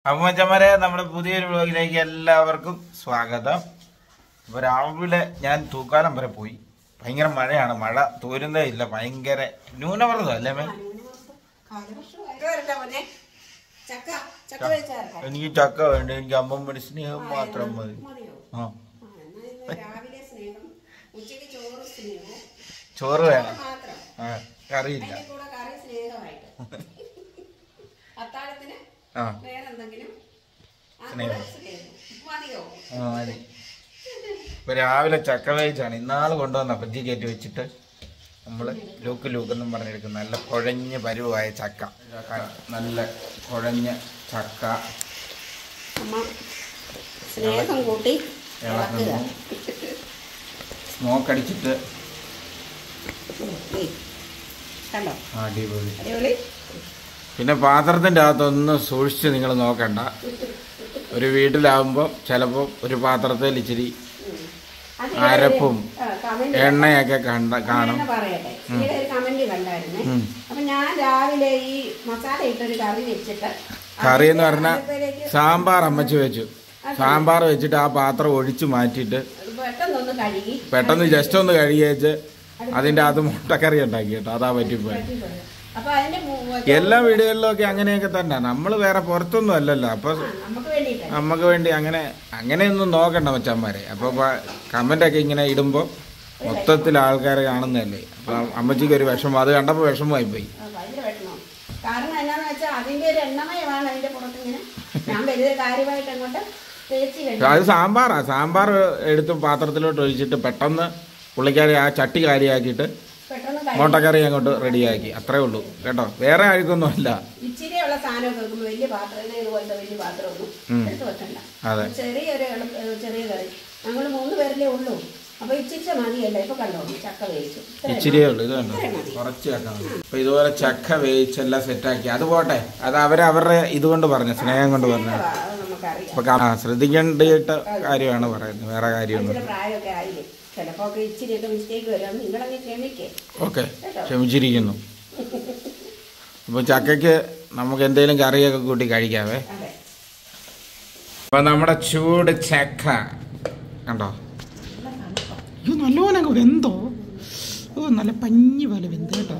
അമ്മച്ചമാരെ നമ്മുടെ പുതിയൊരു വ്ലോഗിലേക്ക് എല്ലാവർക്കും സ്വാഗതം അപ്പൊ രാവിലെ ഞാൻ തൂക്കാലം വരെ പോയി ഭയങ്കര മഴയാണ് മഴ തോരുന്നേ ഇല്ല ഭയങ്കര ന്യൂനമർദ്ദം അല്ലേ മേ ചക്ക ചക്ക വെച്ചാൽ എനിക്ക് ചക്ക വേണ്ട എനിക്ക് അമ്മമ്മയുടെ സ്നേഹം മാത്രം മതി ആ രാവിലെ സ്നേഹം ഉച്ചയ്ക്ക് ചോറ് സ്നേഹം ചോറ് വേണം മാത്രം ആ കറിയില്ല അതിന്റെ കൂടെ കറി സ്നേഹമായിട്ട് അത്താഴത്തിന് ആ വേറെ എന്തെങ്കിലും ആ സ്നേഹം. കൂടെ സ്നേഹം മതിയോ ആ മതി ഇപ്പൊ രാവിലെ ചക്ക വേവിച്ചാണ് ഇന്നാള് കൊണ്ടുവന്ന ഫ്രിഡ്ജിൽ കയറ്റി വെച്ചിട്ട് നമ്മള് ലൂക്ക് ലൂക്ക് എന്നും പറഞ്ഞെടുക്കും നല്ല കുഴഞ്ഞ പരുവായ ചക്ക നല്ല കുഴഞ്ഞ ചക്ക അമ്മ സ്നേഹം കൂട്ടി ഇളക്കുക ഇളക്കുന്നു സ്മോക്ക് അടിച്ചിട്ട് ഏയ്. കണ്ടോ അടിപൊളി അടിപൊളി പിന്നെ പാത്രത്തിൻ്റെ അകത്തൊന്നും സൂക്ഷിച്ച് നിങ്ങൾ നോക്കണ്ട ഒരു വീട്ടിലാവുമ്പോൾ ചിലപ്പോൾ ഒരു പാത്രത്തിൽ ഇച്ചിരി അത് അരപ്പും ആ, comment എണ്ണയൊക്കെ കണ്ട കാണും ഞാൻ പറയട്ടെ ഈയിടെ ഒരു കമന്റ് കണ്ടായിരുന്നേ ഉം. അപ്പൊ ഞാൻ രാവിലെ ഈ മസാല ഇട്ടൊരു കറി വെച്ചിട്ട് കറി എന്ന് പറഞ്ഞാൽ അതിലേക്ക് സാമ്പാർ അമ്മച്ച് വെച്ചു സാമ്പാർ വെച്ചിട്ട് ആ പാത്രം ഒഴിച്ചു മാറ്റിയിട്ട് പെട്ടെന്നൊന്ന് കഴുകി പെട്ടെന്ന് ജസ്റ്റ് ഒന്ന് കഴുകിയേച്ച് അതിൻ്റെ അകത്ത് മുട്ടക്കറി ഉണ്ടാക്കി കേട്ടോ അതാ പറ്റിപ്പോയി പറ്റിപ്പോയി. അപ്പൊ അതിന്റെ മു- എല്ലാ വീടുകളിലൊക്കെ അങ്ങനെയൊക്കെ തന്നെ നമ്മൾ വേറെ പുറത്തൊന്നും അല്ലല്ലോ അപ്പൊ ആ, നമുക്ക് വേണ്ടിട്ട് നമുക്ക് വേണ്ടി അങ്ങനെ അങ്ങനെയൊന്നും നോക്കണ്ട മച്ചന്മാരെ അപ്പൊ കമന്റ് ഒക്കെ ഇങ്ങനെ ഇടുമ്പോ മൊത്തത്തിൽ ആൾക്കാർ കാണുന്നതല്ലേ അപ്പൊ അമ്മച്ചിക്ക് ഒരു വിഷമം അത് കണ്ടപ്പോ വിഷമമായി പോയി ഭയങ്കര വിഷമം കാരണം എന്നാന്ന് വെച്ചാൽ അതിന്റെ ഒരു എണ്ണമയമാണ് അതിന്റെ പുറത്ത് ഇങ്ങനെ ഞാൻ വലിയ കാര്യമായിട്ട് അങ്ങോട്ട് തേച്ച് കഴിഞ്ഞു അത് സാമ്പാറാ സാമ്പാർ എടുത്ത് പാത്രത്തിലോട്ട് ഒഴിച്ചിട്ട് പെട്ടെന്ന് പുള്ളിക്കാരി ആ ചട്ടി കാലിയാക്കിയിട്ട് പെട്ടെന്ന് കഴിയും മുട്ടക്കറി അങ്ങോട്ട് റെഡിയാക്കി അത്രേ ഉള്ളൂ കേട്ടോ വേറെ അഴുക്കൊന്നും അല്ല ഇച്ചിരിയുള്ള സാധനമൊക്കെ വെക്കുമ്പോൾ വലിയ പാത്രം ഇത് ഇതുപോലത്തെ വലിയ പാത്രമൊന്നും ഉം. എടുത്ത് വെക്കണ്ട അതെ ചെറിയൊരു എളു- ഏ, ചെറിയ കറി ഞങ്ങൾ മൂന്ന് പേരല്ലേ ഉള്ളൂ അപ്പൊ ഇച്ചിരി മതിയല്ലേ ഇപ്പൊ കണ്ടോ ചക്ക വേവിച്ചു ഇത്രയും ഇച്ചിരിയേ ഉള്ളൂ ഇത് കണ്ടോ ഇത്രയും മതി. കുറച്ച് ചക്ക മതി അപ്പൊ ഇതുപോലെ ചക്ക വേവിച്ചെല്ലാം സെറ്റാക്കി അത് പോട്ടെ അത് അവര് അവരുടെ ഇതുകൊണ്ട് പറഞ്ഞു സ്നേഹം കൊണ്ട് പറഞ്ഞു അത് നമുക്കറിയാം അപ്പൊ കാ- ആ, ശ്രദ്ധിക്കേണ്ടിയിട്ട് കാര്യമാണ് പറയുന്നത് വേറെ കാര്യമൊന്നും ഇച്ചിരി പ്രായമൊക്കെ ആയില്ലേ ചിലപ്പോ ഒക്കെ ഇച്ചിരിയൊക്കെ മിസ്റ്റേക്ക് വരും നിങ്ങളങ്ങ് ക്ഷമിക്കേ ഓക്കെ ക്ഷമിച്ചിരിക്കുന്നു അപ്പൊ ചക്കയ്ക്ക് നമുക്ക് എന്തെങ്കിലും കറിയൊക്കെ കൂട്ടി കഴിക്കാവേ അതെ അപ്പൊ നമ്മുടെ ചൂട് ചക്ക കണ്ടോ അയ്യോ നല്ലപോലെ അങ്ങ് വെന്തോ ഓ നല്ല പഞ്ഞി പോലെ വെന്ത് കേട്ടോ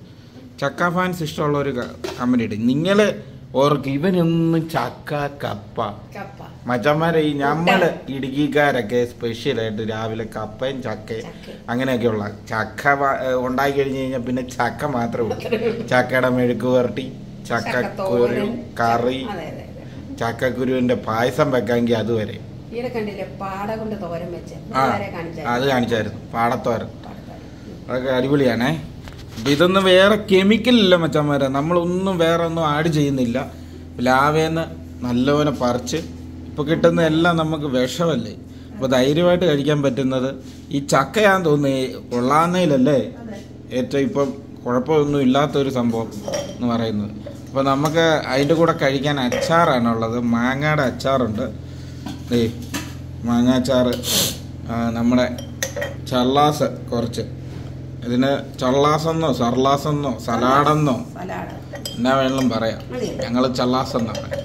ചക്ക ഫാൻസ് ഇഷ്ടമുള്ള ഒരു കമന്റ് ഇട്ട് നിങ്ങള് ഓർക്ക് ഇവനൊന്നും ചക്ക കപ്പ കപ്പ മച്ചന്മാരെ ഈ നമ്മള് ഇടുക്കിക്കാരൊക്കെ സ്പെഷ്യലായിട്ട് രാവിലെ കപ്പയും ചക്കയും ചക്കയും. അങ്ങനെയൊക്കെയുള്ള ചക്ക വ- ഏ, ഉണ്ടാക്കി കഴിഞ്ഞ് കഴിഞ്ഞാൽ പിന്നെ ചക്ക മാത്രമേ ഉള്ളൂ ചക്കയുടെ മെഴുക്ക് പുരട്ടി ചക്കക്കുരു ചക്കത്തോരൻ, കറി അതെ അതെ അതെ ചക്കക്കുരുവിന്റെ പായസം വെക്കാമെങ്കിൽ അതുവരെ ഈയിടെ കണ്ടില്ലേ പാട കൊണ്ട് തോരൻ വെച്ച് ആ വളരെ കാണിച്ചായിരുന്നു അത് കാണിച്ചായിരുന്നു പാടത്തോരൻ അതൊക്കെ അടിപൊളിയാണേ അപ്പൊ ഇതൊന്നും വേറെ കെമിക്കൽ ഇല്ല മച്ചന്മാരെ നമ്മളൊന്നും വേറെ ഒന്നും ആഡ് ചെയ്യുന്നില്ല ലാവേന്ന് നല്ലപോലെ പറിച്ച് ഇപ്പൊ കിട്ടുന്ന എല്ലാം നമുക്ക് വിഷമല്ലേ അപ്പൊ ധൈര്യമായിട്ട് കഴിക്കാൻ പറ്റുന്നത് ഈ ചക്കയാന്ന് തോന്നുന്നു കൊള്ളാന്നതിലല്ലേ ഏറ്റവും ഇപ്പം കുഴപ്പമൊന്നും ഇല്ലാത്തൊരു സംഭവം എന്ന് പറയുന്നത് അപ്പൊ നമുക്ക് അതിൻ്റെ കൂടെ കഴിക്കാൻ അച്ചാറാണുള്ളത് മാങ്ങയുടെ അച്ചാറുണ്ട് ഏ മാങ്ങാച്ചാറ് ആ, നമ്മുടെ ചള്ളാസ് കുറച്ച് ഇതിന് ചള്ളാസെന്നോ സർലാസെന്നോ സലാഡെന്നോ സലാഡ് എന്നാ വേണമെങ്കിലും പറയാം മതി. ഞങ്ങൾ ചള്ളാസ് എന്നാ പറയാം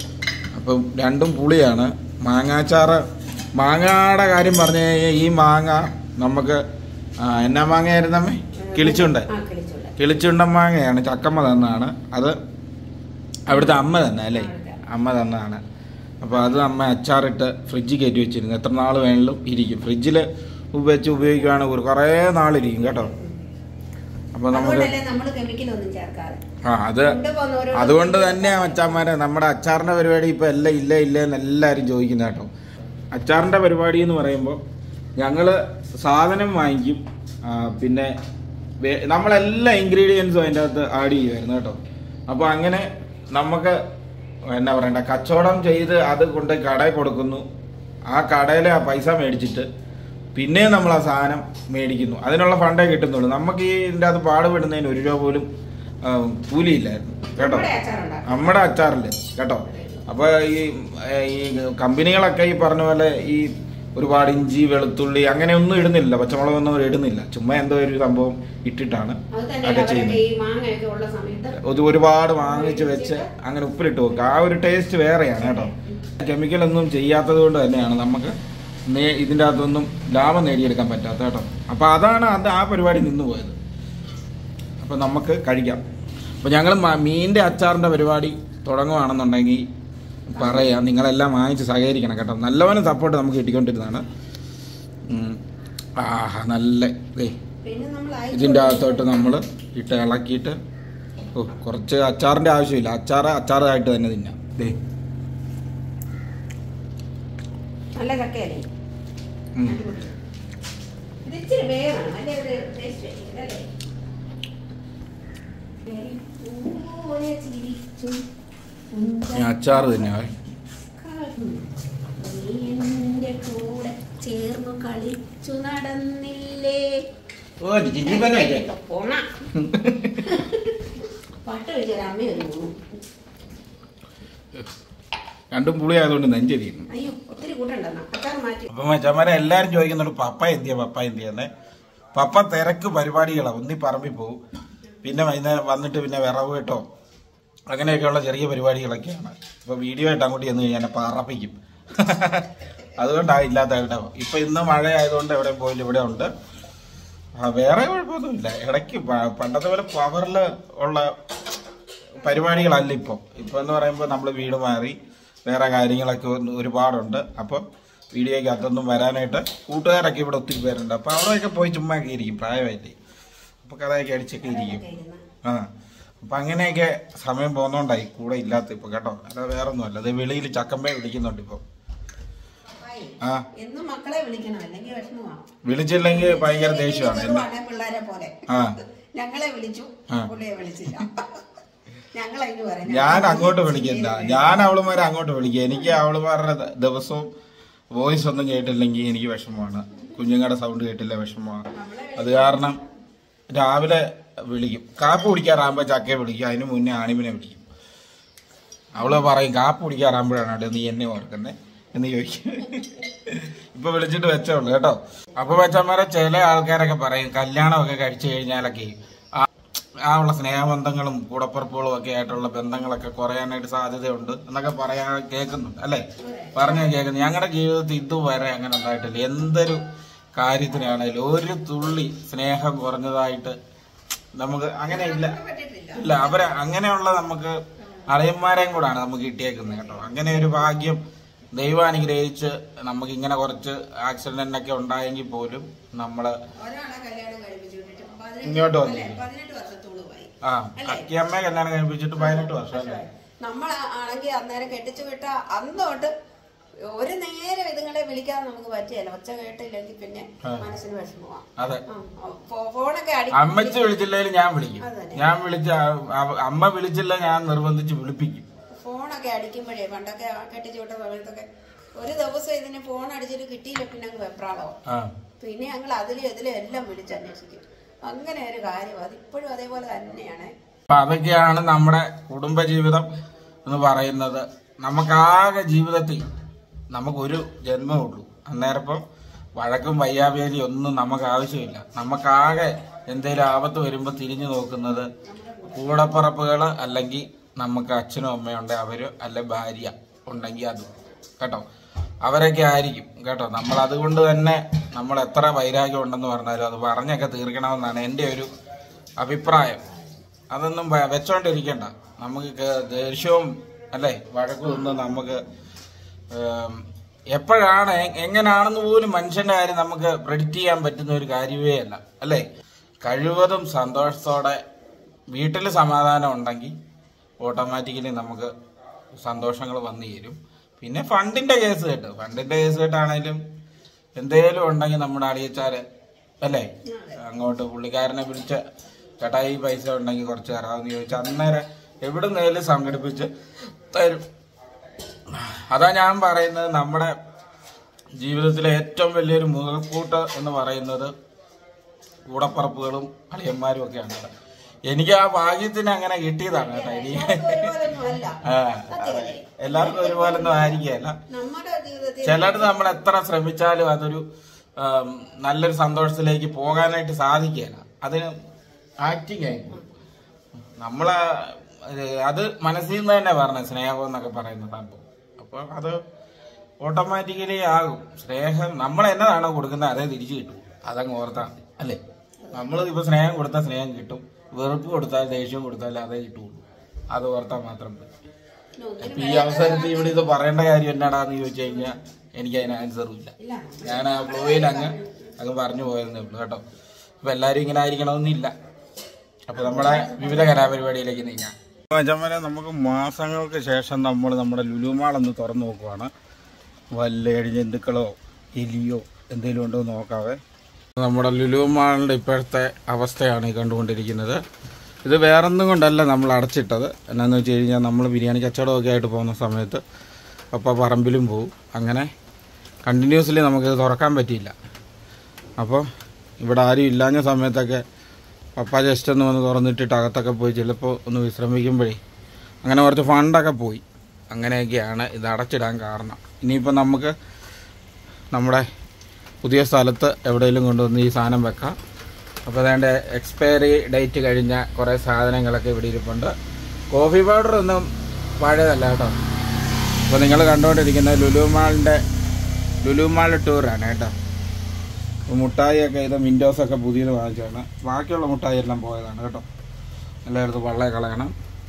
അപ്പം രണ്ടും പുളിയാണ് മാങ്ങാച്ചാറ് മാങ്ങയുടെ കാര്യം പറഞ്ഞു കഴിഞ്ഞാൽ ഈ മാങ്ങ നമുക്ക് ആ, എന്നാ മാങ്ങയായിരുന്നമ്മേ കിളിച്ചുണ്ട് ആ കിളിച്ചുള്ള കിളിച്ചുണ്ടൻ മാങ്ങയാണ് ചക്കമ്മ തന്നാണ് അത് അവിടുത്തെ അമ്മ തന്നെ അല്ലേ അമ്മ തന്നതാണ് അപ്പോൾ അത് അമ്മ അച്ചാറിട്ട് ഫ്രിഡ്ജിൽ കയറ്റി വെച്ചിരുന്നു എത്ര നാൾ വേണമെങ്കിലും ഇരിക്കും ഫ്രിഡ്ജിൽ വെച്ച് ഉപയോഗിക്കുകയാണെങ്കിൽ കുറേ നാളിരിക്കും കേട്ടോ അപ്പോൾ നമുക്ക് അതുകൊണ്ടല്ലേ നമ്മൾ കെമിക്കലൊന്നും ചേർക്കാതെ ആ അത് കൊണ്ടുപോകുന്ന ഓരോ അതുകൊണ്ട് തന്നെ മച്ചാന്മാരെ നമ്മുടെ അച്ചാറിന്റെ പരിപാടി ഇപ്പൊ എല്ലാം ഇല്ല ഇല്ല എന്ന് എല്ലാവരും ചോദിക്കുന്ന കേട്ടോ അച്ചാറിന്റെ പരിപാടി എന്ന് പറയുമ്പോൾ ഞങ്ങള് സാധനം വാങ്ങിക്കും ആ, പിന്നെ വേ- നമ്മളെല്ലാ ഇൻഗ്രീഡിയൻസും അതിൻ്റെ അകത്ത് ആഡ് ചെയ്യുമായിരുന്നു കേട്ടോ അപ്പോൾ അങ്ങനെ നമുക്ക് എന്നാ പറയണ്ട കച്ചവടം ചെയ്ത് അത് കൊണ്ട് കടയിൽ കൊടുക്കുന്നു ആ കടയിലെ ആ പൈസ മേടിച്ചിട്ട് പിന്നെയും നമ്മൾ ആ സാധനം മേടിക്കുന്നു അതിനുള്ള ഫണ്ടേ കിട്ടുന്നുള്ളൂ നമുക്ക് ഈ ഇതിൻ്റെ അകത്ത് പാടുപെടുന്നതിന് ഒരു രൂപ പോലും ആ, കൂലിയില്ലായിരുന്നു കേട്ടോ നമ്മുടെ അച്ചാറുണ്ടാക്കും നമ്മുടെ അച്ചാറില്ലേ കേട്ടോ അപ്പൊ ഈ ഏ, ഈ കമ്പനികളൊക്കെ ഈ പറഞ്ഞ പോലെ ഈ ഒരുപാട് ഇഞ്ചി വെളുത്തുള്ളി അങ്ങനെ ഒന്നും ഇടുന്നില്ല പച്ചമുളകൊന്നും അവർ ഇടുന്നില്ല ചുമ്മാ എന്തോ ഒരു സംഭവം ഇട്ടിട്ടാണ് അത് തന്നെ ഒക്കെ അവരൊക്കെ ചെയ്യുന്നത് ഈ മാങ്ങയൊക്കെ ഉള്ള സമയത്ത് ഇത് ഒരുപാട് വാങ്ങിച്ച് വെച്ച് അങ്ങനെ ഉപ്പിലിട്ട് വെക്കുക ആ ഒരു ടേസ്റ്റ് വേറെയാണ് കേട്ടോ കെമിക്കൽ ഒന്നും ചെയ്യാത്തത് കൊണ്ട് തന്നെയാണ് നമുക്ക് നേ- ഇതിൻ്റെ അകത്തൊന്നും ലാഭം നേടിയെടുക്കാൻ പറ്റാത്ത കേട്ടോ അപ്പോൾ അതാണ് അത് ആ പരിപാടി നിന്ന് പോയത് അപ്പോൾ നമുക്ക് കഴിക്കാം അപ്പോൾ ഞങ്ങൾ മീനിൻ്റെ അച്ചാറിൻ്റെ പരിപാടി തുടങ്ങുകയാണെന്നുണ്ടെങ്കിൽ പറയാം നിങ്ങളെല്ലാം വാങ്ങിച്ച് സഹകരിക്കണം കേട്ടോ നല്ലവനും സപ്പോർട്ട് നമുക്ക് കിട്ടിക്കൊണ്ടിരുന്നതാണ് ഉം. ആഹാ നല്ല ദേ പിന്നെ നമ്മൾ അയച്ചു ഇതിൻ്റെ അകത്തോട്ട് നമ്മൾ ഇട്ട് ഇളക്കിയിട്ട് ഓ കുറച്ച് അച്ചാറിൻ്റെ ആവശ്യമില്ല അച്ചാറ് അച്ചാറായിട്ട് തന്നെ തിന്നാം ദേ നല്ല ചക്കയല്ലേ ഉം. ഇത് ഇച്ചിരി വേഗമാണ് അല്ലേ ഒരു ടേസ്റ്റ് വരും, അല്ലേ പോലെ ചിരിച്ചു ഈ അച്ചാറ് തന്നെയാവേ നീ എൻ്റെ കൂടെ ചേർന്നു കളിച്ചു നടന്നില്ലേ ഓ പോണ പാട്ട് കഴിച്ചാൽ അമ്മ ഒരു പോണു രണ്ടും പുളി ആയതുകൊണ്ട് നെഞ്ചരിക്കുന്നു അയ്യോ ഒത്തിരി കൂട്ടണ്ടെന്നാ അച്ചാർ മാറ്റി അപ്പം മച്ചന്മാരെ എല്ലാവരും ചോദിക്കുന്നുണ്ട് പപ്പ എന്തിയാ പപ്പ എന്തിയാന്നേ പപ്പ തിരക്ക് പരിപാടികളാണ് ഒന്നി പറമ്പിൽ പോകും പിന്നെ വൈകുന്നേരം വന്നിട്ട് പിന്നെ വിറവ് കേട്ടോ അങ്ങനെയൊക്കെയുള്ള ചെറിയ പരിപാടികളൊക്കെയാണ് ഇപ്പോൾ വീഡിയോ ആയിട്ട് അങ്ങോട്ട് ചെന്ന് കഴിഞ്ഞാൽ പറപ്പിക്കും അതുകൊണ്ടാണ് ഇല്ലാത്ത കേട്ടോ ഇപ്പം ഇന്ന് മഴ ആയതുകൊണ്ട് എവിടെ പോയില്ല ഇവിടെ ഉണ്ട് ആ, വേറെ കുഴപ്പമൊന്നുമില്ല ഇടയ്ക്ക് പ- പണ്ടത്തെ പോലെ പവറിൽ ഉള്ള പരിപാടികളല്ല ഇപ്പോൾ ഇപ്പോൾ എന്ന് പറയുമ്പോൾ നമ്മൾ വീട് മാറി വേറെ കാര്യങ്ങളൊക്കെ ഒന്ന് ഒരുപാടുണ്ട് അപ്പോൾ വീഡിയോയ്ക്ക് അതൊന്നും വരാനായിട്ട് കൂട്ടുകാരൊക്കെ ഇവിടെ ഒത്തിരി പേരുണ്ട് അപ്പോൾ അവിടെയൊക്കെ പോയി ചുമ്മാ ഒക്കെ ഇരിക്കും പ്രായമായില്ലേ അപ്പോൾ കഥയൊക്കെ അടിച്ചൊക്കെ ഇരിക്കും ആ അപ്പം അങ്ങനെയൊക്കെ സമയം പോകുന്നോണ്ടായി കൂടെ ഇല്ലാത്ത ഇപ്പോൾ കേട്ടോ അല്ല വേറെ ഒന്നുമല്ല അത് വെളിയിൽ ചക്കമ്പേ വിളിക്കുന്നുണ്ട് ഇപ്പോൾ ഹായ്. ആ എന്നും മക്കളെ വിളിക്കണം അല്ലെങ്കിൽ വിഷമമാണ് വിളിച്ചില്ലെങ്കിൽ ഭയങ്കര ദേഷ്യമാണ് എന്നെ പിള്ളേരെ പോലെ ആ. ഞങ്ങളെ വിളിച്ചു ആ. പുള്ളിയെ വിളിച്ചില്ല ഞങ്ങളതിന് പറയാം ഞാൻ അങ്ങോട്ട് വിളിക്കണ്ട ഞാൻ അവളുമാരെ അങ്ങോട്ട് വിളിക്കുക എനിക്ക് അവളുമാരുടെ ദ- ദിവസവും വോയിസ് ഒന്നും കേട്ടില്ലെങ്കിൽ എനിക്ക് വിഷമമാണ് കുഞ്ഞുങ്ങളുടെ സൗണ്ട് കേട്ടില്ല വിഷമമാണ് അത് കാരണം രാവിലെ വിളിക്കും കാപ്പ് കുടിക്കാറാകുമ്പോൾ ചക്കയെ വിളിക്കും അതിന് മുന്നേ ആണിമിനെ വിളിക്കും അവള് പറയും കാപ്പ് കുടിക്കാറാകുമ്പോഴാണ് അവിടെ നീ എന്നെ ഓർക്കുന്നേ എന്ന് ചോദിക്കും ഇപ്പൊ വിളിച്ചിട്ട് വെച്ചോളൂ കേട്ടോ അപ്പൊ വെച്ചമാരെ ചില ആൾക്കാരൊക്കെ പറയും കല്യാണമൊക്കെ കഴിച്ചു കഴിഞ്ഞാലൊക്കെ ആ- ആ ഉള്ള സ്നേഹബന്ധങ്ങളും കൂടപ്പുറപ്പുകളും ഒക്കെ ആയിട്ടുള്ള ബന്ധങ്ങളൊക്കെ കുറയാനായിട്ട് സാധ്യതയുണ്ട് എന്നൊക്കെ പറയാൻ കേൾക്കുന്നുണ്ട് അല്ലേ പറഞ്ഞാൽ കേൾക്കുന്നു ഞങ്ങളുടെ ജീവിതത്തിൽ ഇതുവരെ അങ്ങനെ ഉണ്ടായിട്ടില്ല എന്തൊരു കാര്യത്തിനാണേലും ഒരു തുള്ളി സ്നേഹം കുറഞ്ഞതായിട്ട് നമുക്ക് അങ്ങനെ ഇല്ല ഇല്ല അവരെ അങ്ങനെയുള്ള നമുക്ക് അളിയന്മാരെയും കൂടാണ് നമുക്ക് കിട്ടിയേക്കുന്നത് കേട്ടോ അങ്ങനെ ഒരു ഭാഗ്യം ദൈവം അനുഗ്രഹിച്ച് നമുക്ക് ഇങ്ങനെ കുറച്ച് ആക്സിഡന്റ് ഒക്കെ ഉണ്ടായെങ്കിൽ പോലും നമ്മള് ഒരാളെ കല്യാണം കഴിപ്പിച്ചു വിട്ടിട്ട് പതിനെട്ട് ഇങ്ങോട്ട് അല്ലേ, വന്നു പതിനെട്ട് വർഷത്തോളമായി ആ അക്കിയമ്മയെ കല്യാണം കഴിപ്പിച്ചിട്ട് പതിനെട്ട് വർഷം അല്ലേ നമ്മൾ ആണെങ്കിൽ അന്നേരം കെട്ടിച്ചു വിട്ട അന്നോട്ട് ഒരു നേരം ഇതുങ്ങളെ വിളിക്കാതെ നമുക്ക് പറ്റിയല്ല ഒച്ച കേട്ടില്ലെങ്കിൽ പിന്നെ മനസ്സിന് വിഷമമാണ് അതെ ഫോണൊക്കെ അടി അമ്മച്ചി വിളിച്ചില്ലെങ്കിൽ ഞാൻ വിളിക്കും അതന്നെ. ഞാൻ വിളിച്ച അവ- അമ്മ വിളിച്ചില്ല ഞാൻ നിർബന്ധിച്ച് വിളിപ്പിക്കും ഫോണൊക്കെ അടിക്കുമ്പോഴേ പണ്ടൊക്കെ കെട്ടിച്ചു വിട്ട സമയത്തൊക്കെ ഒരു ദിവസം ഇതിന് ഫോൺ അടിച്ചിട്ട് കിട്ടിയില്ല പിന്നെ അങ്ങ് വെപ്രാളവും ആ പിന്നെ ഞങ്ങൾ അതിലും ഇതിലും എല്ലാം വിളിച്ചന്വേഷിക്കും അങ്ങനെ ഒരു കാര്യം അതിപ്പോഴും അതേപോലെ തന്നെയാണ് അപ്പൊ അതൊക്കെയാണ് നമ്മുടെ കുടുംബജീവിതം എന്ന് പറയുന്നത് നമുക്കാകെ ജീവിതത്തിൽ നമുക്കൊരു ജന്മമേ ഉള്ളൂ അന്നേരപ്പം വഴക്കും വയ്യാവേലി ഒന്നും നമുക്ക് ആവശ്യമില്ല നമുക്കാകെ എന്തെങ്കിലും ആപത്ത് വരുമ്പോൾ തിരിഞ്ഞു നോക്കുന്നത് കൂടപ്പറപ്പുകൾ അല്ലെങ്കിൽ നമുക്ക് അച്ഛനും അമ്മയും ഉണ്ട് അവര് അല്ലെ ഭാര്യ ഉണ്ടെങ്കിൽ അതും കേട്ടോ അവരൊക്കെ ആയിരിക്കും കേട്ടോ നമ്മൾ അതുകൊണ്ട് തന്നെ നമ്മൾ എത്ര വൈരാഗ്യം ഉണ്ടെന്ന് പറഞ്ഞാലും അത് പറഞ്ഞൊക്കെ തീർക്കണമെന്നാണ് എൻ്റെ ഒരു അഭിപ്രായം അതൊന്നും വ- വെച്ചോണ്ടിരിക്കണ്ട നമുക്ക് കേ- ദേഷ്യവും അല്ലേ വഴക്കും ഒന്നും നമുക്ക് ഏം, എപ്പോഴാണ് എ- എങ്ങനെയാണെന്ന് പോലും മനുഷ്യന്റെ കാര്യം നമുക്ക് പ്രെഡിക്റ്റ് ചെയ്യാൻ പറ്റുന്ന ഒരു കാര്യമേ അല്ല അല്ലേ കഴിവതും സന്തോഷത്തോടെ വീട്ടിൽ സമാധാനം ഉണ്ടെങ്കിൽ ഓട്ടോമാറ്റിക്കലി നമുക്ക് സന്തോഷങ്ങൾ വന്നു ചേരും പിന്നെ ഫണ്ടിന്റെ കേസ് കേട്ട് ഫണ്ടിന്റെ കേസ് കേട്ടാണേലും എന്തേലും ഉണ്ടെങ്കിൽ നമ്മുടെ അളിയച്ചാല് അല്ലേ അങ്ങോട്ട് പുള്ളിക്കാരനെ വിളിച്ച് ചേട്ടാ ഈ പൈസ ഉണ്ടെങ്കിൽ കുറച്ച് തരാമെന്ന് ചോദിച്ചാൽ അന്നേരം എവിടെ നിന്നേലും സംഘടിപ്പിച്ച് തരും അതാ ഞാൻ പറയുന്നത് നമ്മുടെ ജീവിതത്തിലെ ഏറ്റവും വലിയൊരു മുതൽക്കൂട്ട് എന്ന് പറയുന്നത് കൂടപ്പറപ്പുകളും അളിയന്മാരും ഒക്കെയാണ് എനിക്ക് ആ ഭാഗ്യത്തിന് അങ്ങനെ കിട്ടിയതാണ് കേട്ടോ എനിക്ക് എല്ലാവർക്കും ഒരുപോലൊന്നും അല്ല ആ, അതെ. എല്ലാവർക്കും ഒരുപോലൊന്നും ആയിരിക്കുകയല്ല നമ്മുടെ ജീവിതത്തിൽ ചിലടത്ത് നമ്മൾ എത്ര ശ്രമിച്ചാലും അതൊരു ആം, നല്ലൊരു സന്തോഷത്തിലേക്ക് പോകാനായിട്ട് സാധിക്കുകയില്ല അതിന് ആക്ടിങ് ആയി പോകും. നമ്മളെ ഏ, അത് മനസ്സിൽ നിന്ന് തന്നെ പറഞ്ഞ സ്നേഹം എന്നൊക്കെ പറയുന്ന സംഭവം അപ്പൊ അത് ഓട്ടോമാറ്റിക്കലി ആകും സ്നേഹം നമ്മൾ എന്നതാണോ കൊടുക്കുന്നത് അതേ തിരിച്ചു കിട്ടും അതങ്ങ് ഓർത്താൽ മതി അല്ലേ നമ്മൾ ഇപ്പൊ സ്നേഹം കൊടുത്താൽ സ്നേഹം കിട്ടും വെറുപ്പ് കൊടുത്താൽ ദേഷ്യം കൊടുത്താൽ അതേ കിട്ടുള്ളൂ അത് ഓർത്താൽ മാത്രം മതി അപ്പൊ ഈ അവസരത്തിൽ ഇവിടെ ഇത് പറയേണ്ട കാര്യം എന്നാടാന്ന് ചോദിച്ചു കഴിഞ്ഞാൽ എനിക്ക് അതിന് ആൻസറും ഇല്ല ഇല്ല ഞാൻ ആ ഫ്ലോയിൽ അങ്ങ് അങ്ങ് പറഞ്ഞു പോയെന്നേ ഉള്ളൂ കേട്ടോ അപ്പൊ എല്ലാരും ഇങ്ങനെ ആയിരിക്കണമെന്നില്ല അപ്പൊ നമ്മുടെ വിവിധ കലാപരിപാടിയിലേക്ക് നീങ്ങാം അച്ഛന്മാരെ നമുക്ക് മാസങ്ങൾക്ക് ശേഷം നമ്മൾ നമ്മുടെ ലുലുമാൾ ഒന്ന് തുറന്നു നോക്കുവാണ് വല്ല ജന്തുക്കളോ എലിയോ എന്തെങ്കിലും ഉണ്ടോ എന്ന് നോക്കാവേ നമ്മുടെ ലുലുമാളിൻ്റെ ഇപ്പോഴത്തെ അവസ്ഥയാണ് ഈ കണ്ടുകൊണ്ടിരിക്കുന്നത് ഇത് വേറൊന്നും കൊണ്ടല്ല നമ്മൾ അടച്ചിട്ടത് എന്നാന്ന് വെച്ച് കഴിഞ്ഞാൽ നമ്മൾ ബിരിയാണി കച്ചവടമൊക്കെ ആയിട്ട് പോകുന്ന സമയത്ത് അപ്പോൾ പറമ്പിലും പോവും അങ്ങനെ കണ്ടിന്യൂസ്ലി നമുക്കിത് തുറക്കാൻ പറ്റിയില്ല അപ്പോൾ ഇവിടെ ആരും ഇല്ലാഞ്ഞ സമയത്തൊക്കെ പപ്പ ജസ്റ്റ് ഒന്ന് വന്ന് തുറന്നിട്ടിട്ട് അകത്തൊക്കെ പോയി ചിലപ്പോൾ ഒന്ന് വിശ്രമിക്കുമ്പോഴേ അങ്ങനെ കുറച്ച് ഫണ്ടൊക്കെ പോയി അങ്ങനെയൊക്കെയാണ് ഇത് അടച്ചിടാൻ കാരണം ഇനിയിപ്പോൾ നമുക്ക് നമ്മുടെ പുതിയ സ്ഥലത്ത് എവിടെയെങ്കിലും കൊണ്ടുവന്ന് ഈ സാധനം വെക്കാം അപ്പോൾ അതേണ്ട എക്സ്പയറി ഡേറ്റ് കഴിഞ്ഞ കുറേ സാധനങ്ങളൊക്കെ ഇവിടെ ഇരിപ്പുണ്ട് കോഫി പൗഡർ ഒന്നും പഴയതല്ല കേട്ടോ അപ്പോൾ നിങ്ങൾ കണ്ടുകൊണ്ടിരിക്കുന്ന ലുലുമാളിൻ്റെ ലുലുമാൾ ടൂറാണ് കേട്ടോ അപ്പോൾ മുട്ടായിയൊക്കെ ഇത് വിൻഡോസൊക്കെ പുതിയത് വാങ്ങിച്ചാണ് ബാക്കിയുള്ള മുട്ടായി എല്ലാം പോയതാണ് കേട്ടോ എല്ലായിടത്തും വള്ളയെ കളയണം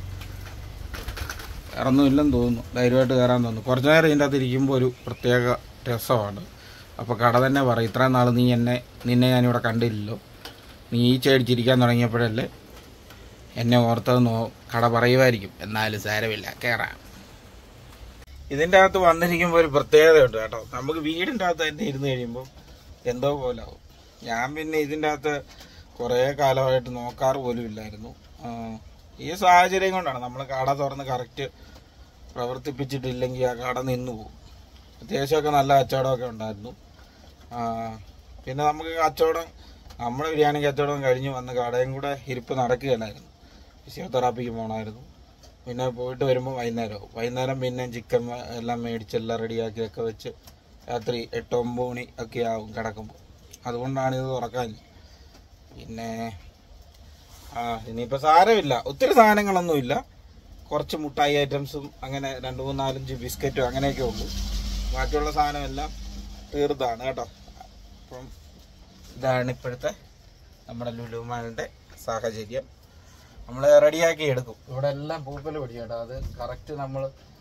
ഇറന്നുമില്ലെന്ന് തോന്നുന്നു ധൈര്യമായിട്ട് കയറാൻ തോന്നുന്നു കുറച്ച് നേരം ഇതിൻ്റെ അകത്ത് ഇരിക്കുമ്പോൾ ഒരു പ്രത്യേക രസമാണ് അപ്പോൾ കട തന്നെ പറയും ഇത്രയും നാൾ നീ എന്നെ നിന്നെ ഞാനിവിടെ കണ്ടില്ലല്ലോ നീ ഈ ചേടിച്ചിരിക്കാൻ തുടങ്ങിയപ്പോഴല്ലേ എന്നെ ഓർത്തത് നോ കട പറയുമായിരിക്കും എന്നാലും സാരമില്ല കയറാം ഇതിൻ്റെ അകത്ത് വന്നിരിക്കുമ്പോൾ ഒരു പ്രത്യേകതയുണ്ട് കേട്ടോ നമുക്ക് വീടിൻ്റെ അകത്ത് തന്നെ ഇരുന്ന് കഴിയുമ്പോൾ എന്തോ പോലെ ആവും ഞാൻ പിന്നെ ഇതിൻ്റെ അകത്ത് കുറേ കാലമായിട്ട് നോക്കാറ് പോലും ഇല്ലായിരുന്നു ആ, ഈ സാഹചര്യം കൊണ്ടാണ് നമ്മൾ കട തുറന്ന് കറക്റ്റ് പ്രവർത്തിപ്പിച്ചിട്ടില്ലെങ്കിൽ ആ കട നിന്നു പോകും അത്യാവശ്യമൊക്കെ നല്ല കച്ചവടമൊക്കെ ഉണ്ടായിരുന്നു ആ, പിന്നെ നമുക്ക് കച്ചവടം നമ്മുടെ ബിരിയാണി കച്ചവടം കഴിഞ്ഞ് വന്ന് കടയും കൂടെ ഇരിപ്പ് നടക്കുകയില്ലായിരുന്നു ഫിസിയോതെറാപ്പിക്ക് പോകണമായിരുന്നു പിന്നെ പോയിട്ട് വരുമ്പോൾ വൈകുന്നേരമാവും വൈകുന്നേരം പിന്നെ ചിക്കൻ എല്ലാം മേടിച്ചെല്ലാം റെഡിയാക്കിയൊക്കെ വെച്ച് രാത്രി എട്ട് ഒമ്പത് മണി ഒക്കെ ആവും കിടക്കുമ്പോൾ അതുകൊണ്ടാണ് ഇത് തുറക്കാൻ പിന്നെ ആ ഇനിയിപ്പോൾ സാരമില്ല ഒത്തിരി സാധനങ്ങളൊന്നുമില്ല കുറച്ച് മുട്ടായി ഐറ്റംസും അങ്ങനെ രണ്ട് മൂന്ന് നാലഞ്ച് ബിസ്ക്കറ്റും അങ്ങനെയൊക്കെ ഉള്ളൂ ബാക്കിയുള്ള സാധനമെല്ലാം തീർന്നതാണ് കേട്ടോ അപ്പം ഇതാണ് ഇപ്പോഴത്തെ നമ്മുടെ ലുലുമാളിൻ്റെ സാഹചര്യം നമ്മൾ റെഡിയാക്കി എടുക്കും ഇവിടെ എല്ലാം പൂപ്പൽ പിടിക്കട്ടോ അത് കറക്റ്റ് നമ്മൾ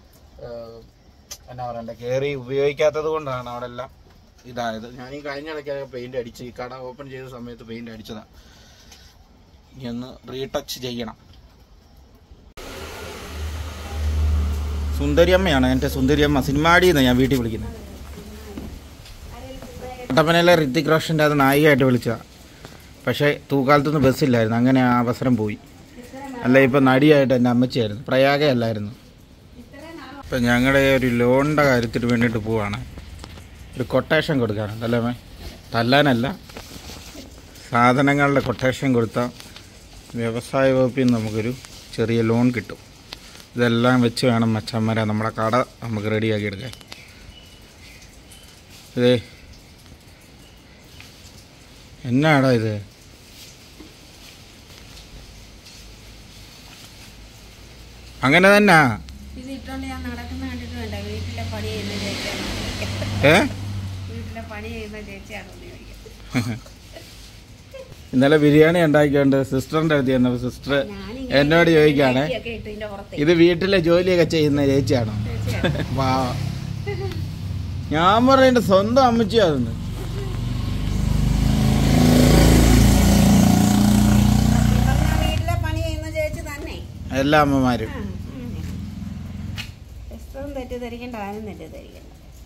എന്നാ പറയണ്ടേ കയറി ഉപയോഗിക്കാത്തത് കൊണ്ടാണ് അവിടെ എല്ലാം ഇതായത് ഞാൻ ഈ കഴിഞ്ഞ ഇടയ്ക്കൊക്കെ പെയിന്റ് അടിച്ച് ഈ കട ഓപ്പൺ ചെയ്ത സമയത്ത് പെയിന്റ് അടിച്ചതാണ് ഇനി ഒന്ന് റീടച്ച് ചെയ്യണം സുന്ദരിയമ്മയാണ് എൻ്റെ സുന്ദരിയമ്മ സിനിമാടിയെന്ന് ഞാൻ വീട്ടിൽ വിളിക്കുന്നത് കട്ടപ്പനയിലെ ഋത്തിക് റോഷൻ്റെ അത് നായികയായിട്ട് വിളിച്ചതാണ് പക്ഷേ തൂക്കാലത്തുനിന്ന് ബസ്സില്ലായിരുന്നു അങ്ങനെ ആ അവസരം പോയി അല്ല ഇപ്പം നടിയായിട്ട് എൻ്റെ അമ്മച്ചിയായിരുന്നു പ്രയാഗയല്ലായിരുന്നു ഇപ്പം ഞങ്ങളുടെ ഒരു ലോണിൻ്റെ കാര്യത്തിന് വേണ്ടിയിട്ട് പോവാണ് ഒരു കൊട്ടേഷൻ കൊടുക്കാനുണ്ട് അല്ലേ മേ തല്ലാനല്ല സാധനങ്ങളുടെ കൊട്ടേഷൻ കൊടുത്താൽ വ്യവസായ വകുപ്പിൽ നിന്ന് നമുക്കൊരു ചെറിയ ലോൺ കിട്ടും ഇതെല്ലാം വെച്ച് വേണം മച്ചന്മാരെ നമ്മുടെ കട നമുക്ക് റെഡിയാക്കി എടുക്കാൻ ഇതേ എന്നാടാ ഇത് അങ്ങനെ തന്നെ ഇത് ഇട്ടോണ്ട് ഞാൻ നടക്കുന്ന കണ്ടിട്ട് വേണ്ട വീട്ടിലെ പണി ചെയ്യുന്ന ചേച്ചിയാണ് ഏ വീട്ടിലെ പണി ചെയ്യുന്ന ചേച്ചിയാണ് ഉപയോഗിക്കുന്നത് ഇന്നലെ ബിരിയാണി ഉണ്ടാക്കിയോണ്ട് സിസ്റ്ററിന്റെ അടുത്ത് ചെന്നപ്പോ സിസ്റ്റർ എന്നോട് ചോദിക്കാണ് ഒക്കെ ഇട്ട് ഇതിന്റെ പുറത്ത് ഇത് വീട്ടിലെ ജോലിയൊക്കെ ചെയ്യുന്ന ചേച്ചിയാണോ വാ ഞാൻ പറയണ്ട സ്വന്തം അമ്മച്ചിയാതെന്ന് പറഞ്ഞാ വീട്ടിലെ പണി ചെയ്യുന്ന ചേച്ചി തന്നെ എല്ലാ അമ്മമാരും ഇഷ്ടം തെറ്റിദ്ധരിക്കണ്ട ആരും തെറ്റിദ്ധരിക്കണ്ട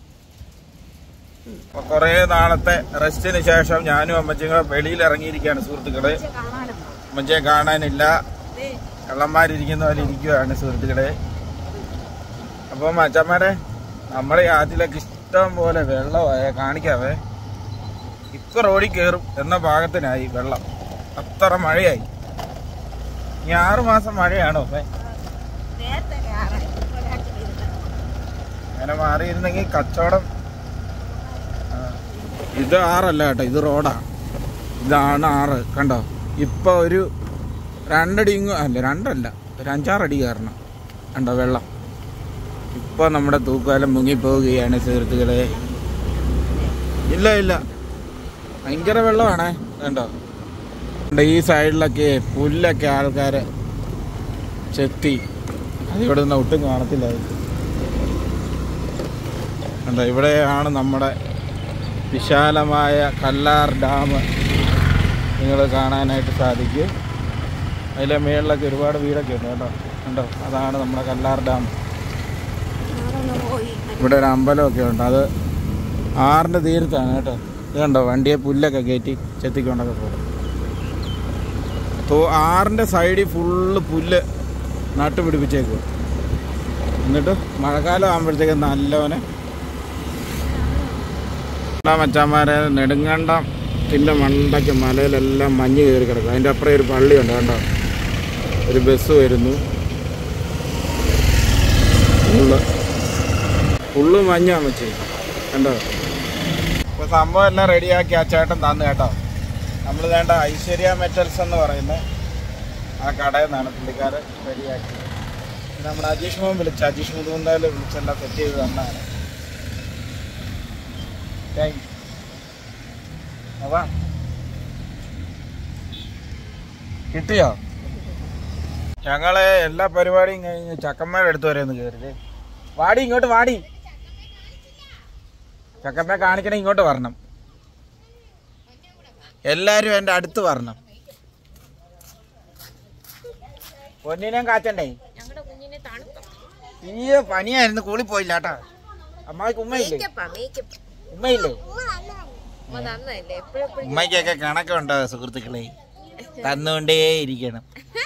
അപ്പൊ കുറേ നാളത്തെ റെസ്റ്റിന് ശേഷം ഞാനും അമ്മച്ചിയും കൂടെ വെളിയിൽ ഇറങ്ങിയിരിക്കുകയാണ് സുഹൃത്തുക്കളെ ചേച്ചി കാണാനും അമ്മച്ചിയെ കാണാനില്ല ദേ, കള്ളന്മാരിരിക്കുന്ന പോലെ ഇരിക്കുകയാണ് സുഹൃത്തുക്കളെ അപ്പം അച്ഛന്മാരെ നമ്മളെ ഈ ആറ്റിലൊക്കെ ഇഷ്ടം പോലെ വെള്ളമായ കാണിക്കാവേ ഇപ്പൊ റോഡിൽ കയറും എന്ന ഭാഗത്തിനായി വെള്ളം അത്ര മഴയായി ഈ ആറ് മാസം മഴയാണോ ഇപ്പൊ? നേരത്തെ ആറായി ഒരാഴ്ച പെയ്തിട്ട് അങ്ങനെ മാറിയിരുന്നെങ്കിൽ കച്ചവടം ആ. ഇത് ആറല്ല കേട്ടോ ഇത് റോഡാ ഇതാണ് ആറ് കണ്ടോ ഇപ്പൊ ഒരു രണ്ടടി ഇങ്ങ് അല്ല രണ്ടല്ല ഒരു അഞ്ചാറടി കയറണം കണ്ടോ വെള്ളം ഇപ്പൊ നമ്മുടെ തൂക്കാലം മുങ്ങിപ്പോവുകയാണ് സുഹൃത്തുക്കളെ ഇല്ല ഇല്ല ഭയങ്കര വെള്ളമാണേ കണ്ടോ കണ്ടോ, ഈ സൈഡിലൊക്കെ പുല്ലൊക്കെ ആൾക്കാര് ചെത്തി അതിവിടെ നിന്ന് ഒട്ടും കാണത്തില്ല അത്. കണ്ടോ ഇവിടെയാണ് നമ്മുടെ വിശാലമായ കല്ലാർ ഡാം നിങ്ങൾ കാണാനായിട്ട് സാധിക്കും അതിലെ മേളിലൊക്കെ ഒരുപാട് വീടൊക്കെ ഉണ്ട് കേട്ടോ കണ്ടോ അതാണ് നമ്മുടെ കല്ലാർ ഡാം ആറൊന്ന് പോയി ഇവിടെ ഒരു അമ്പലമൊക്കെ ഉണ്ട് അത് ആറിൻ്റെ തീരത്താണ് കേട്ടോ ഇത് കണ്ടോ വണ്ടിയെ പുല്ലൊക്കെ കയറ്റി ചെത്തിക്കൊണ്ടൊക്കെ പോകും തോ ആറിൻ്റെ സൈഡിൽ ഫുള്ള് പുല്ല് നട്ടുപിടിപ്പിച്ചേക്കും എന്നിട്ട് മഴക്കാലം ആകുമ്പോഴത്തേക്ക് നല്ലവനെ മച്ചാന്മാരെ നെടുങ്കണ്ടത്തിൻ്റെ മണ്ടയ്ക്ക് മലയിലെല്ലാം മഞ്ഞ് കയറി കിടക്കും അതിൻ്റെ അപ്പുറം ഒരു പള്ളിയുണ്ട് കണ്ടോ ഒരു ബസ് വരുന്നു ഫുള്ള് ഫുള്ള് മഞ്ഞാ വെച്ച് കണ്ടോ ഇപ്പൊ സംഭവം എല്ലാം റെഡിയാക്കി ആ ചേട്ടൻ തന്നു കേട്ടോ നമ്മൾ വേണ്ട ഐശ്വര്യ മെറ്റൽസ് എന്ന് പറയുന്ന ആ കടയിൽ നിന്നാണ് പുള്ളിക്കാരൻ റെഡിയാക്കി പിന്നെ നമ്മുടെ അജീഷ് മോൻ വിളിച്ചു അജീഷ് മുതുകുന്നാല് വിളിച്ചെല്ലാം സെറ്റ് ചെയ്ത് തന്നാണ് താങ്ക് അതാ കിട്ടിയോ ഞങ്ങള് എല്ലാ പരിപാടിയും കഴിഞ്ഞ് ചക്കന്മാരുടെ അടുത്ത് വരെ ഒന്ന് കയറില്ലേ വാടി ഇങ്ങോട്ട് വാടി ചക്കമ്മ കാണിക്കണേ ഇങ്ങോട്ട് വരണം എല്ലാരും എന്റെ അടുത്ത് വരണം പൊന്നിനെയും കാച്ചണ്ടേ ഞങ്ങളുടെ കുഞ്ഞിനെ തണുത്ത ഈ പനിയായിരുന്നു കൂളി പോയില്ല കേട്ടാ അമ്മായിക്ക് ഉമ്മയില്ലേ ഉമ്മയില്ലേ നന്നല്ലേ എപ്പോഴെപ്പോഴും ഉമ്മയ്ക്കൊക്കെ കണക്കുണ്ടോ സുഹൃത്തുക്കളെ തന്നുകൊണ്ടേ ഇരിക്കണം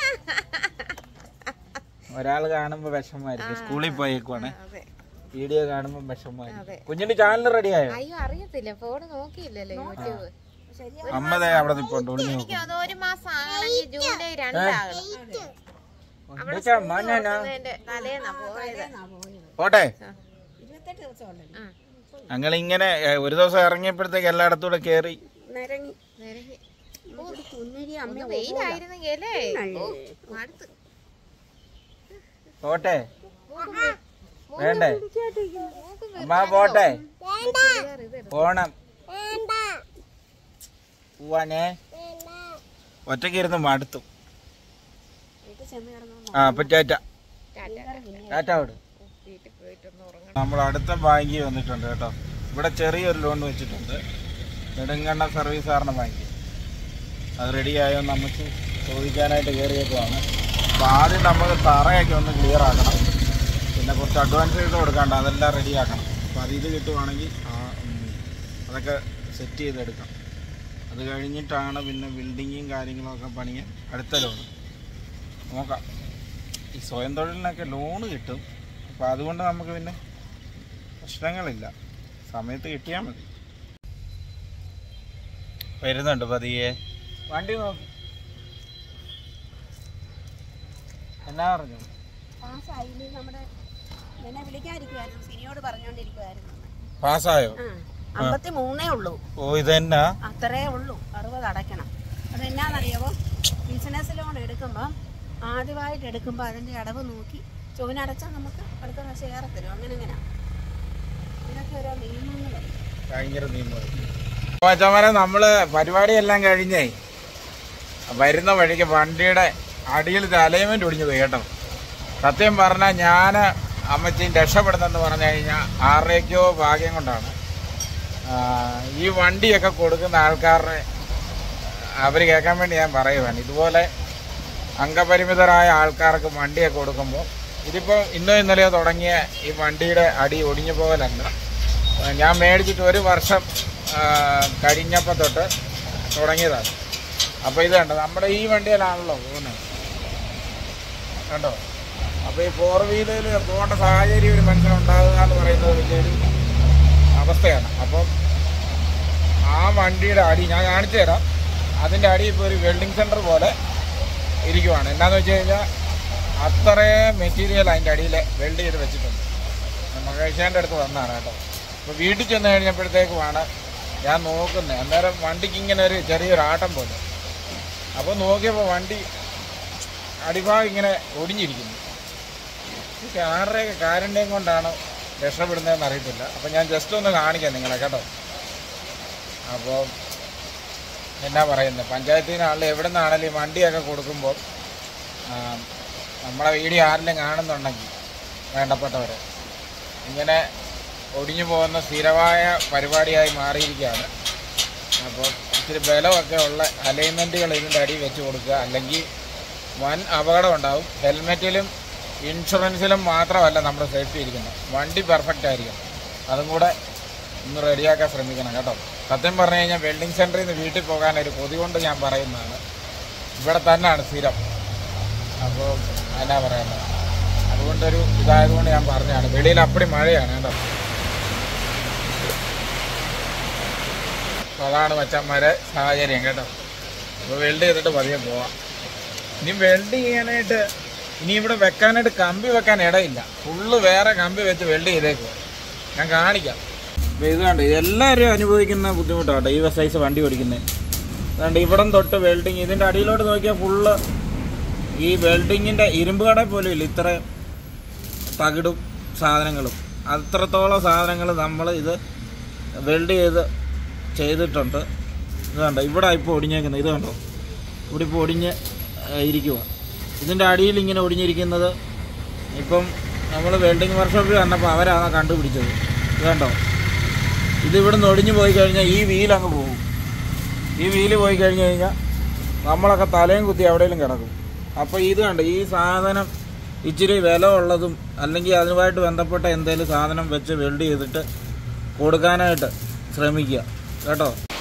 ഒരാൾ കാണുമ്പോ വിഷമായിരിക്കും സ്കൂളിൽ പോയേക്കുവാണ് അതെ വീഡിയോ കാണുമ്പോ വിഷമായിരിക്കും കുഞ്ഞിന്റെ ചാനൽ റെഡിയായോ അയ്യോ അറിയത്തില്ല ഫോൺ നോക്കിയില്ലല്ലോ യൂട്യൂബ് അമ്മ ദേ അവിടെ നിപ്പോണ്ട് ഒളിഞ്ഞു നോക്കും അത് ഒരു മാസം ആണെങ്കിൽ ജൂലൈ രണ്ടാകണം എന്റെ തലേന്നാ പോയത് പോട്ടെ ഇരുപത്തെട്ട് ദിവസം ഉണ്ടല്ലോ ആ. ഞങ്ങൾ ഇങ്ങനെ ഒരു ദിവസം ഇറങ്ങിയപ്പോഴത്തേക്ക് എല്ലായിടത്തൂടെ കേറി നിരങ്ങി നിരങ്ങി. കുന്നരി അമ്മ ഒന്ന് വെയിലായിരുന്നെങ്കിൽ അല്ലേ ഓ, മടുത്ത് പോട്ടെ വേണ്ടേ അമ്മ പോട്ടെ പോണം പോവാനേ ഒറ്റയ്ക്ക് ഇരുന്ന് മടുത്തു വീട്ടിൽ ചെന്ന് കിടന്നു ആ അപ്പൊ ടാറ്റ ടാറ്റ ടാറ്റ വിട് വീട്ടിൽ പോയിട്ടൊന്ന് ഉറങ്ങണം നമ്മൾ അടുത്ത ബാങ്കിൽ വന്നിട്ടുണ്ട് കേട്ടോ ഇവിടെ ചെറിയൊരു ലോൺ വെച്ചിട്ടുണ്ട് നെടുങ്കണ്ണ സർവീസ് സാറിന് ബാങ്ക് അത് റെഡിയായോ നമുക്ക് ചോദിക്കാനായിട്ട് കയറിയേക്കുവാണ് അപ്പോൾ ആദ്യം നമുക്ക് തറയൊക്കെ ഒന്ന് ക്ലിയർ ആക്കണം പിന്നെ കുറച്ച് അഡ്വാൻസ് ചെയ്ത് കൊടുക്കാണ്ട് അതെല്ലാം റെഡിയാക്കണം അപ്പോൾ അത് ഇത് കിട്ടുവാണെങ്കിൽ ആ, ഉം, അതൊക്കെ സെറ്റ് ചെയ്തെടുക്കാം അത് കഴിഞ്ഞിട്ടാണ് പിന്നെ ബിൽഡിങ്ങും കാര്യങ്ങളൊക്കെ പണിയാൻ അടുത്ത ലോൺ നോക്കാം ഈ സ്വയം തൊഴിലിനൊക്കെ ലോണ് കിട്ടും അപ്പോൾ അതുകൊണ്ട് നമുക്ക് പിന്നെ പ്രശ്നങ്ങളില്ല സമയത്ത് കിട്ടിയാൽ മതി വരുന്നുണ്ട് പതിയെ വണ്ടി നോക്കി എന്നാ പറഞ്ഞു പാസ്സായി ഇനി നമ്മുടെ എന്നെ വിളിക്കാതിരിക്കുമായിരുന്നു സിനിയോട് പറഞ്ഞുകൊണ്ടിരിക്കുമായിരുന്നു പാസ്സായോ അമ്പത്തി മൂന്നേ ഉള്ളൂ ഓ ഇതെന്നാ അത്രേ ഉള്ളൂ അറുപത് അടയ്ക്കണം അതെന്നാന്നറിയാവോ ബിസിനസ് ലോൺ എടുക്കുമ്പം ആദ്യമായിട്ട് എടുക്കുമ്പോൾ അതിൻ്റെ അടവ് നോക്കി ചുവനടച്ചാൽ നമുക്ക് അടുത്ത പ്രാവശ്യം ഏറെ തരും അങ്ങനെ ഇങ്ങനെ ഇതൊക്കെ ഓരോ നിയമങ്ങളാണ് ഭയങ്കര നിയമം നമ്മള് പരിപാടിയെല്ലാം കഴിഞ്ഞേ വരുന്ന വഴിക്ക് വണ്ടിയുടെ അടിയിൽ അലൈൻമെന്റ് ഒടിഞ്ഞു പോയി കേട്ടോ സത്യം പറഞ്ഞാൽ ഞാൻ അമ്മച്ചിയും രക്ഷപ്പെടുന്നെന്ന് പറഞ്ഞു കഴിഞ്ഞാൽ ആരുടെയൊക്കെയോ ഭാഗ്യം കൊണ്ടാണ് ആ, ഈ വണ്ടിയൊക്കെ കൊടുക്കുന്ന ആൾക്കാരുടെ അവർ കേൾക്കാൻ വേണ്ടി ഞാൻ പറയുവാണ് ഇതുപോലെ അംഗപരിമിതരായ ആൾക്കാർക്ക് വണ്ടിയൊക്കെ കൊടുക്കുമ്പോൾ ഇതിപ്പോൾ ഇന്നോ ഇന്നലെയോ തുടങ്ങിയ ഈ വണ്ടിയുടെ അടി ഒടിഞ്ഞു പോകലല്ല ആ, ഞാൻ മേടിച്ചിട്ട് ഒരു വർഷം ആ, കഴിഞ്ഞപ്പോൾ തൊട്ട് തുടങ്ങിയതാണ് അപ്പോൾ ഇത് കണ്ടോ നമ്മുടെ ഈ വണ്ടിയിലാണല്ലോ പോകുന്നത് കണ്ടോ അപ്പോൾ ഈ ഫോർ വീലറിൽ പോകേണ്ട സാഹചര്യം ഒരു മനുഷ്യനുണ്ടാകുക എന്ന് പറയുന്നത് വലിയൊരു അവസ്ഥയാണ് അപ്പം ആ വണ്ടിയുടെ അടി ഞാൻ കാണിച്ചു തരാം അതിൻ്റെ അടി ഇപ്പോൾ ഒരു വെൽഡിംഗ് സെൻറ്റർ പോലെ ഇരിക്കുവാണ് എന്നാന്ന് വെച്ച് കഴിഞ്ഞാൽ അത്രയും മെറ്റീരിയൽ അതിൻ്റെ അടിയിൽ വെൽഡ് ചെയ്ത് വെച്ചിട്ടുണ്ട് മകേഷേൻ്റെ അടുത്ത് വന്നതാണ് കേട്ടോ അപ്പോൾ വീട്ടിൽ ചെന്ന് കഴിഞ്ഞപ്പോഴത്തേക്കുമാണ് ഞാൻ നോക്കുന്നത് അന്നേരം വണ്ടിക്ക് ഇങ്ങനെ ഒരു ചെറിയൊരു ആട്ടം പോലെ അപ്പോൾ നോക്കിയപ്പോൾ വണ്ടി അടിഭാഗം ഇങ്ങനെ ഒടിഞ്ഞിരിക്കുന്നു ഈ ആരുടെയൊക്കെ കാരൻ്റെയും കൊണ്ടാണ് രക്ഷപ്പെടുന്നതെന്ന് അറിയത്തില്ല അപ്പോൾ ഞാൻ ജസ്റ്റ് ഒന്ന് കാണിക്കാം നിങ്ങളെ കേട്ടോ അപ്പോൾ എന്നാ പറയുന്നത് പഞ്ചായത്തിൽ നിന്ന് ആളിൽ എവിടെ നിന്നാണെങ്കിലും ഈ വണ്ടിയൊക്കെ കൊടുക്കുമ്പോൾ ആ, നമ്മളെ വീഡിയോ ആരെങ്കിലും കാണുന്നുണ്ടെങ്കിൽ വേണ്ടപ്പെട്ടവർ ഇങ്ങനെ ഒടിഞ്ഞു പോകുന്ന സ്ഥിരമായ പരിപാടിയായി മാറിയിരിക്കുകയാണ് അപ്പോൾ ഇച്ചിരി ബലമൊക്കെ ഉള്ള അലൈൻമെൻറ്റുകൾ ഇതിൻ്റെ അടിയിൽ വെച്ച് കൊടുക്കുക അല്ലെങ്കിൽ വൻ അപകടം ഉണ്ടാവും ഹെൽമെറ്റിലും ഇൻഷുറൻസിലും മാത്രമല്ല നമ്മുടെ സേഫ്റ്റി ഇരിക്കുന്നത് വണ്ടി പെർഫെക്റ്റ് ആയിരിക്കണം അതും കൂടെ ഒന്ന് റെഡിയാക്കാൻ ശ്രമിക്കണം കേട്ടോ സത്യം പറഞ്ഞു കഴിഞ്ഞാൽ വെൽഡിംഗ് സെൻറ്ററിൽ നിന്ന് വീട്ടിൽ പോകാൻ ഒരു കൊതി കൊണ്ട് ഞാൻ പറയുന്നതാണ് ഇവിടെ തന്നെയാണ് സ്ഥിരം അപ്പോൾ എന്നാ പറയുന്നത് അതുകൊണ്ടൊരു ഇതായതുകൊണ്ട് ഞാൻ പറഞ്ഞതാണ് വെളിയിൽ അപ്പടി മഴയാണ് കേട്ടോ അപ്പോൾ അതാണ് മച്ചന്മാരെ സാഹചര്യം കേട്ടോ അപ്പോൾ വെൽഡ് ചെയ്തിട്ട് പതിയെ പോവാം ഇനി വെൽഡ് ചെയ്യാനായിട്ട് ഇനി ഇവിടെ വെക്കാനായിട്ട് കമ്പി വെക്കാൻ ഇടയില്ല ഫുള്ള് വേറെ കമ്പി വെച്ച് വെൽഡ് ചെയ്തേക്കുക ഞാൻ കാണിക്കാം അപ്പോൾ ഇത് കണ്ട് എല്ലാവരും അനുഭവിക്കുന്ന ബുദ്ധിമുട്ടാണ് ഈ സൈസ് വണ്ടി ഓടിക്കുന്നത് അതുകൊണ്ട് ഇവിടം തൊട്ട് വെൽഡിങ് ഇതിൻ്റെ അടിയിലോട്ട് നോക്കിയാൽ ഫുള്ള് ഈ വെൽഡിങ്ങിൻ്റെ ഇരുമ്പ് കട പോലും ഇല്ല ഇത്ര തകിടും സാധനങ്ങളും അത്രത്തോളം സാധനങ്ങൾ നമ്മൾ ഇത് വെൽഡ് ചെയ്ത് ചെയ്തിട്ടുണ്ട് ഇത് കണ്ടോ ഇവിടെ ഇപ്പോൾ ഒടിഞ്ഞേക്കുന്നത് ഇത് കണ്ടോ ഇവിടെ ഇപ്പോൾ ഒടിഞ്ഞ് ഇരിക്കുക ഇതിൻ്റെ അടിയിൽ ഇങ്ങനെ ഒടിഞ്ഞിരിക്കുന്നത് ഇപ്പം നമ്മൾ വെൽഡിങ് വർക്ക്ഷോപ്പിൽ വന്നപ്പോൾ അവരാണ് കണ്ടുപിടിച്ചത് ഇത് കണ്ടോ ഇത് ഇവിടെ നിന്ന് ഒടിഞ്ഞു പോയി കഴിഞ്ഞാൽ ഈ വീലങ്ങ് പോകും ഈ വീല് പോയി കഴിഞ്ഞ് കഴിഞ്ഞാൽ നമ്മളൊക്കെ തലയും കുത്തി എവിടെയെങ്കിലും കിടക്കും അപ്പോൾ ഇത് കണ്ട് ഈ സാധനം ഇച്ചിരി വില ഉള്ളതും അല്ലെങ്കിൽ അതുമായിട്ട് ബന്ധപ്പെട്ട എന്തെങ്കിലും സാധനം വെച്ച് വെൽഡ് ചെയ്തിട്ട് കൊടുക്കാനായിട്ട് ശ്രമിക്കുക കേട്ടോ